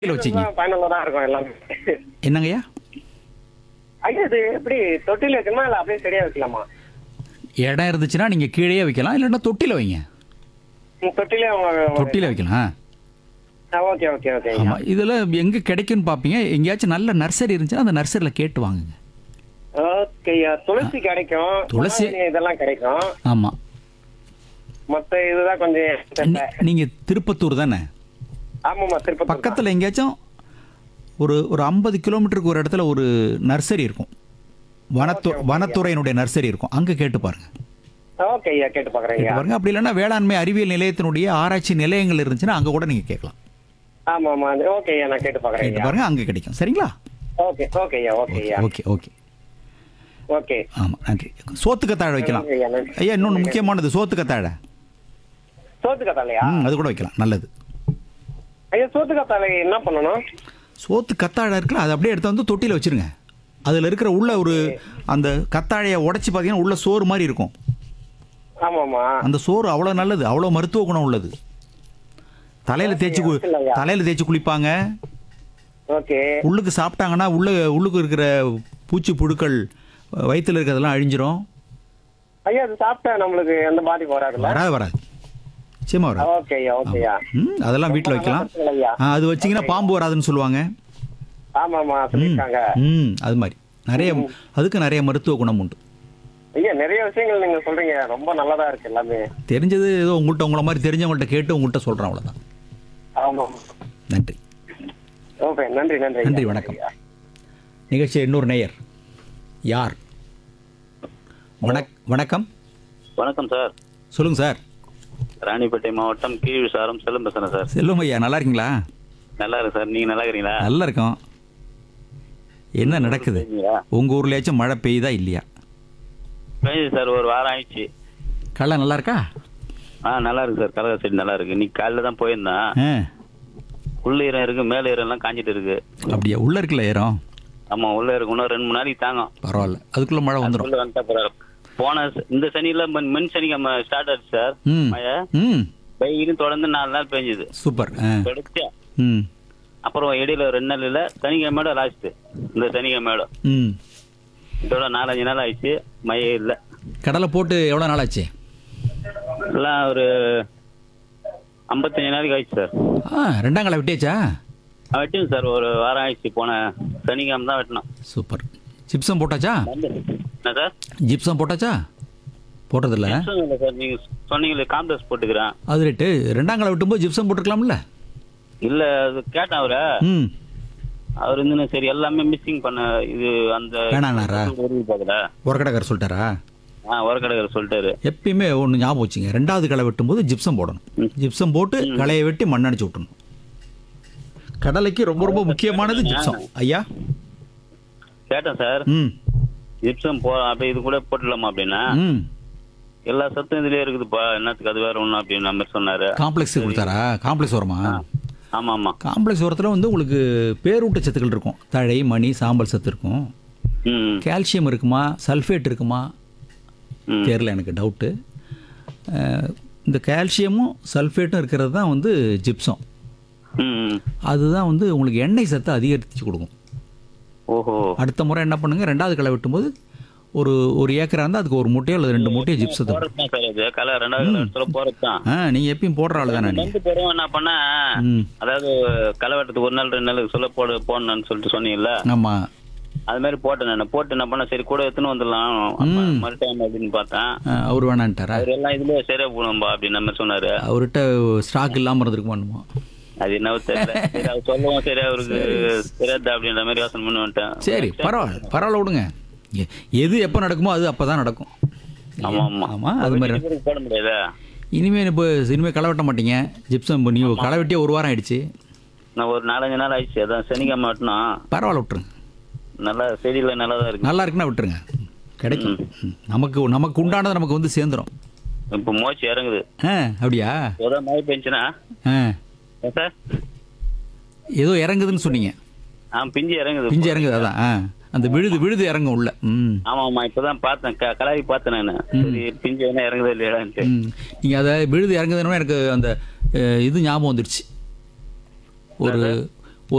கீழே வச்சிங்க பயனுள்ளதா இருக்கும் எல்லாமே என்னங்கய்யா ஐயா இது எப்படி தொட்டில வைக்கணுமா இல்ல அப்படியே செடியா வைக்கலாமா இடம் இருந்துச்சுன்னா நீங்கள் கீழேயே வைக்கலாம் இல்லைன்னா தொட்டியில் வைங்க ம், தொட்டிலே தொட்டியில் வைக்கலாம் ஓகே ஓகே ஓகே ஐயா ஆமாம் இதில் எங்கே கிடைக்கும்னு பார்ப்பீங்க எங்கேயாச்சும் நல்ல நர்சரி இருந்துச்சுன்னா அந்த நர்சரியில் கேட்டு வாங்குங்க ஓகே ஐயா துளசி கிடைக்கும் துளசி- துளசி இதெல்லாம் கிடைக்கும் ஆமாம் மத்த இதுதான் கொஞ்சம் தெரியல. நீங்கள் திருப்பத்தூர் தானே ஆமாமா திருப்பதி பக்கத்தில் எங்கேயாச்சும் ஒரு ஒரு ஐம்பது கிலோமீட்டருக்கு ஒரு இடத்துல ஒரு நர்சரி இருக்கும் வனத்து வனத்துறையினுடைய நர்சரி இருக்கும் அங்கே கேட்டு பாருங்க ஓகே ஐயா கேட்டு பாக்குறேன் கேட்டு ஐயா பாருங்க அப்படி இல்லைன்னா வேளாண்மை அறிவியல் நிலையத்தினுடைய ஆராய்ச்சி நிலையங்கள் இருந்துச்சுன்னா அங்கே கூட நீங்கள் கேட்கலாம் ஆமா ஆமா ஓகே ஐயா நான் கேட்டு பாக்குறேன் கேட்டு ஐயா பாருங்க அங்கே கிடைக்கும் சரிங்களா ஓகே ஓகே ஐயா ஓகே ஐயா ஓகே ஓகே ஓகே ஆமாம் நன்றி சோத்து கத்தாழை வைக்கலாம் நன்றி ஐயா, நன்றி. ஐயா இன்னொன்று முக்கியமானது சோத்து கத்தாழை சோத்து கத்தாலையா ம் அது கூட வைக்கலாம் நல்லது ஐயா சோத்து கத்தாலை என்ன பண்ணணும் சோத்து கத்தாழை இருக்குல்ல அதை அப்படியே எடுத்து வந்து தொட்டியில் வச்சிருங்க அதில் இருக்கிற உள்ள ஒரு அந்த கத்தாழையை உடைச்சி பார்த்தீங்கன்னா உள்ள சோறு மாதிரி இருக்கும் ஆமாமா அந்த சோறு அவ்வளோ நல்லது அவ்வளோ மருத்துவ குணம் உள்ளது தலையில் தேய்ச்சி கு- இல்லையா? தலையில் தேய்ச்சி குளிப்பாங்க ஓகே உள்ளுக்கு சாப்பிட்டாங்கன்னா உள்ள உள்ளுக்கு இருக்கிற பூச்சி புழுக்கள் வயித்துல இருக்கிறதெல்லாம் அழிஞ்சிரும் ஐயா அது சாப்பிட்டா நம்மளுக்கு எந்த பாதிப்பு வராதுல்ல வராது வராது நிச்சயமா வராது ஓகே ஐயா ஓகே ஐயா ம் அதெல்லாம் வீட்டில் வைக்கலாம் ஐயா ஆ, அது வச்சிங்கன்னா பாம்பு வராதுன்னு சொல்லுவாங்க ஆமா ஆமா சொல்லிருக்காங்க ம் அது மாதிரி நிறைய அதுக்கு நிறைய மருத்துவ குணம் உண்டு ஐயா நிறைய விஷயங்கள் நீங்க சொல்றீங்க ரொம்ப நல்லதா இருக்கு எல்லாமே தெரிஞ்சது ஏதோ உங்கள்கிட்ட உங்களை மாதிரி தெரிஞ்சவங்கள்ட்ட கேட்டு உங்கள்கிட்ட சொல்கிறேன் அவ்வளோதான் ஆமா நன்றி ஓகே நன்றி நன்றி ஐயா. நன்றி வணக்கம் நிகழ்ச்சி இன்னொரு நேயர் யார் வணக் வணக்கம் வணக்கம் சார் சொல்லுங்க சார் ராணிப்பேட்டை மாவட்டம் கீழ் சாரம் செல்லும் பேசுறேன் சார் செல்வம் ஐயா நல்லா இருக்கீங்களா நல்லா இருக்கு சார் நீங்க நல்லா இருக்கிறீங்களா நல்லா இருக்கோம் என்ன நடக்குது சரிங்களா? உங்கள் ஊர்லயாச்சும் மழை பெய்யுதா இல்லையா பெய்யுது சார் ஒரு வாரம் ஆயிடுச்சு கடலை நல்லா இருக்கா ஆ நல்லா இருக்கு சார் கலகா செடி நல்லா இருக்கு இன்னைக்கு காலைல தான் போயிருந்தேன் ஆ உள்ள ஈரம் இருக்கு மேல ஈரம் எல்லாம் காஞ்சிட்டு இருக்கு அப்படியா உள்ளே இருக்குல்ல ஏறம் ஆமா உள்ள இருக்கு இன்னும் ரெண்டு மூணு நாளைக்கு தாங்கும் பரவாயில்ல அதுக்குள்ளே மழை வந்துடும் உள்ள வந்துட்டா பரவாயில்ல போன ச- இந்த சனியில மண் மண் சனிக்கிழமை ஸ்டார்ட் ஆச்சு சார் ம் மழை ம் வெயிலும் தொடர்ந்து நாலு நாள் பெஞ்சுது சூப்பர் ஆ தொடர்ச்சியா ம் அப்புறம் இடையில ரெண்டு நாள் இல்ல சனிக்கிழமையோட லாஸ்ட் இந்த சனிக்கிழமையோட ம் இதோட நாலஞ்சு நாள் ஆயிடுச்சு மழையே இல்லை கடலை போட்டு எவ்வளோ நாள் ஆச்சு எல்லாம் ஒரு ஐம்பத்தஞ்சு நாளைக்கு ஆயிடுச்சு சார் ஆ ரெண்டாம் கடலை விட்டியாச்சா நான் வெட்டினேன் சார் ஒரு வாரம் ஆயிடுச்சு போன சனிக்கிழமை தான் வெட்டினோம் சூப்பர் ஜிப்சம் போட்டாச்சா என்ன சார் ஜிப்சம் போட்டாச்சா போட்டதில்ல ஜிப்சம் இல்லை சார் நீங்க சொன்னீங்களே காம்ப்ளெக்ஸ் போட்டுக்கிறேன் அது ரேட்டு ரெண்டாம் கடலை விட்டும்போது ஜிப்சம் போட்டுருக்கலாம்ல இல்ல அது கேட்டேன் அவரை ம் அவர் இருந்து சரி எல்லாமே மிஸ்ஸிங் பண்ண இது அந்த வேணாண்ணாரா? உருவி பார்க்கல உரக்கடைக்காரர் சொல்லிட்டாரா ஆ உரக்கடைக்காரர் சொல்லிட்டாரு எப்பயுமே ஒன்று ஞாபகம் வச்சுங்க ரெண்டாவது களை வெட்டும்போது ஜிப்சம் போடணும் ஜிப்சம் போட்டு களையை வெட்டி மண்ணடிச்சு விட்டணும் கடலைக்கு ரொம்ப ரொம்ப முக்கியமானது ஜிப்சம் ஐயா கேட்டேன் சார் ம் ஜிப்சம் போ அப்படியே இது கூட போட்டுடலாமா அப்படின்னா ம் எல்லா சத்தும் இதுலயே இருக்குதுப்பா என்னத்துக்கு அது வேற ஒண்ணும் அப்படின்னு மாதிரி சொன்னாரு காம்ப்ளெக்ஸ் கொடுத்தாரா காம்ப்ளெக்ஸ் உரமா ஆமா ஆமா காம்ப்ளெக்ஸ் உரத்தில் வந்து உங்களுக்கு பேரூட்ட சத்துக்கள் இருக்கும் தழை மணி சாம்பல் சத்து இருக்கும் ம் கால்சியம் இருக்குமா சல்ஃபேட் இருக்குமா ம். தெரியல எனக்கு டவுட்டு இந்த கால்சியமும் சல்ஃபேட்டும் இருக்கிறது தான் வந்து ஜிப்சம் ம் ம். அதுதான் வந்து உங்களுக்கு எண்ணெய் சத்தை அதிகரித்து கொடுக்கும் ஓஹோ அடுத்த முறை என்ன பண்ணுங்க ரெண்டாவது களை வெட்டும்போது ஒரு ஒரு ஏக்கரா இருந்தால் அதுக்கு ஒரு மூட்டையோ அல்லது ரெண்டு மூட்டையோ ஜிப்சத்தை போறதுதான் சார் அது கலை ரெண்டாவது கலை இடத்துல போறதுதான் ஆ நீங்கள் எப்பயும் போடுற ஆள் தானே நீ வந்து போறோம் என்ன பண்ண ம் அதாவது களை வெட்டத்துக்கு ஒரு நாள் ரெண்டு நாளுக்கு சொல்ல போடு போடணும்னு சொல்லிட்டு சொன்னீங்கல்ல ஆமாம் அது மாதிரி போட்டேன் நான் போட்டு என்ன பண்ண சரி கூட எடுத்துன்னு வந்துடலாம் மறுடைம் அப்படின்னு பார்த்தேன் அவர் வேணான்ட்டாரா அவர் எல்லாம் இதுலயே சரியா போகணும்பா அப்படின்னு மாதிரி சொன்னாரு அவர்கிட்ட ஸ்டாக் இல்லாமல் இருந்திருக்குமானுமோ அது என்ன தெரியல சரி அவர் சொல்லவும் சரி அவருக்கு தெரியாதா அப்படின்ற மாதிரி யோசனை பண்ணி வந்துட்டேன் சரி பரவாயில்ல பரவாயில்ல விடுங்க எ- எது எப்போ நடக்குமோ அது அப்போ தான் நடக்கும் ஆமா ஆமா ஆமாம் அது மாதிரி வீட்டுக்கு போட முடியாதா இனிமேல் இப்போ இனிமேல் களை வெட்ட மாட்டீங்க ஜிப்சம் நீ களை வெட்டியே ஒரு வாரம் ஆயிடுச்சு நான் ஒரு நாலஞ்சு நாள் ஆயிடுச்சு அதான் சனிக்கிழமை வெட்டினோம் பரவாயில்ல விட்டுருங்க நல்லா செடியில நல்லா தான் இருக்கு நல்லா இருக்குன்னா விட்டுருங்க கிடைக்கும் ம். நமக்கு நமக்கு உண்டானது நமக்கு வந்து சேர்ந்துரும் இப்போ மோச்சு இறங்குது ஆ அப்படியா ஏதோ மழை பெஞ்சுனா ஆ சார் ஏதோ இறங்குதுன்னு சொன்னீங்க ஆ பிஞ்சு இறங்குது பிஞ்சு இறங்குது அதான் ஆ அந்த விழுது விழுது இறங்கும் உள்ள ம் ஆமா ஆமா இப்பதான் பார்த்தேன் க- கலாரி பார்த்தேன் நானு சரி பிஞ்சு என்ன இறங்குதா இல்லையான்ட்டு ம் நீங்கள் அதை விழுது இறங்குதுன்னு எனக்கு அந்த அஹ், இது ஞாபகம் வந்துடுச்சு ஒரு